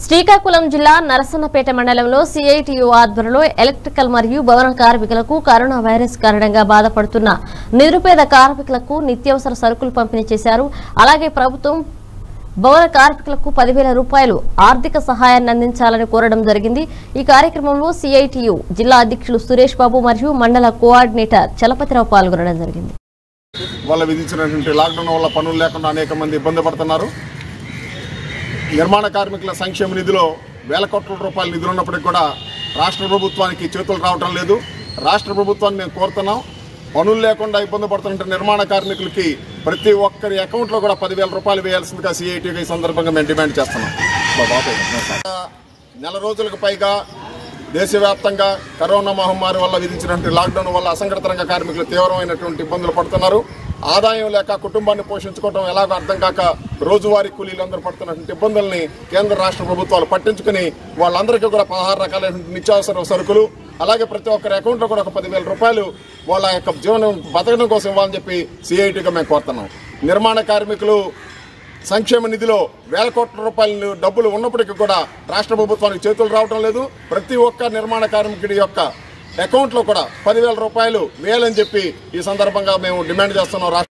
శ్రీకాకుళం జిల్లా నరసన్నపేట మండలంలో సిఐటియు ఆధ్వర్యంలో ఎలక్ట్రికల్ మరియు భవన కార్మికులకు కరోనా వైరస్ కారణంగా బాధపడుతున్న నిరుపేద కార్మికులకు నిత్యావసర సరుకులు పంపిణీ చేశారు అలాగే ప్రభుత్వం భవన కార్మికులకు పదివేల రూపాయలు ఆర్థిక సహాయాన్ని అందించాలని కోరడం జరిగింది ఈ కార్యక్రమంలో సిఐటియు జిల్లా అధ్యక్షులు సురేష్ బాబు మరియు మండల కోఆర్డినేటర్ చలపతిరావు పాల్గొనడం జరిగింది వల్ల విధించినటువంటి లాక్డౌన్ వల్ల పనులు లేకుండా అనేక మంది ఇబ్బంది పడుతున్నారు నిర్మాణ కార్మికుల సంక్షేమ నిధిలో వేల కోట్ల రూపాయల నిధులు ఉన్నప్పటికీ కూడా రాష్ట్ర ప్రభుత్వానికి చేతులు రావటం లేదు రాష్ట్ర ప్రభుత్వాన్ని మేము కోరుతున్నాం పనులు లేకుండా ఇబ్బంది పడుతున్న నిర్మాణ కార్మికులకి ప్రతి ఒక్కరి అకౌంట్లో కూడా పదివేల రూపాయలు వేయాల్సిందిగా సిఐటిగా ఈ సందర్భంగా మేము డిమాండ్ చేస్తున్నాం మా బాబాయ్. నెల రోజులకు పైగా దేశవ్యాప్తంగా కరోనా మహమ్మారి వల్ల విధించినటువంటి లాక్డౌన్ వల్ల అసంఘటిత రంగ కార్మికులు తీవ్రమైనటువంటి ఇబ్బందులు పడుతున్నారు ఆదాయం లేక కుటుంబాన్ని పోషించుకోవడం ఎలాగో అర్థం కాక రోజువారీ కూలీలందరూ పడుతున్నటువంటి ఇబ్బందుల్ని కేంద్ర రాష్ట్ర ప్రభుత్వాలు పట్టించుకుని వాళ్ళందరికీ కూడా పదహారు రకాలైనటువంటి నిత్యావసర సరుకులు అలాగే ప్రతి ఒక్కరి అకౌంట్లో కూడా ఒక పదివేల రూపాయలు వాళ్ళ యొక్క జీవనం బతకడం కోసం ఇవ్వాలని చెప్పి సిఐటిగా మేము కోరుతున్నాం నిర్మాణ కార్మికులు సంక్షేమ నిధిలో వేల కోట్ల రూపాయలు డబ్బులు ఉన్నప్పటికీ కూడా రాష్ట్ర ప్రభుత్వానికి చేతులు రావడం లేదు ప్రతి ఒక్క నిర్మాణ కార్మికుడి యొక్క అకౌంట్లో కూడా పదివేల రూపాయలు వేయాలని చెప్పి ఈ సందర్భంగా మేము డిమాండ్ చేస్తున్నాం రాష్ట్ర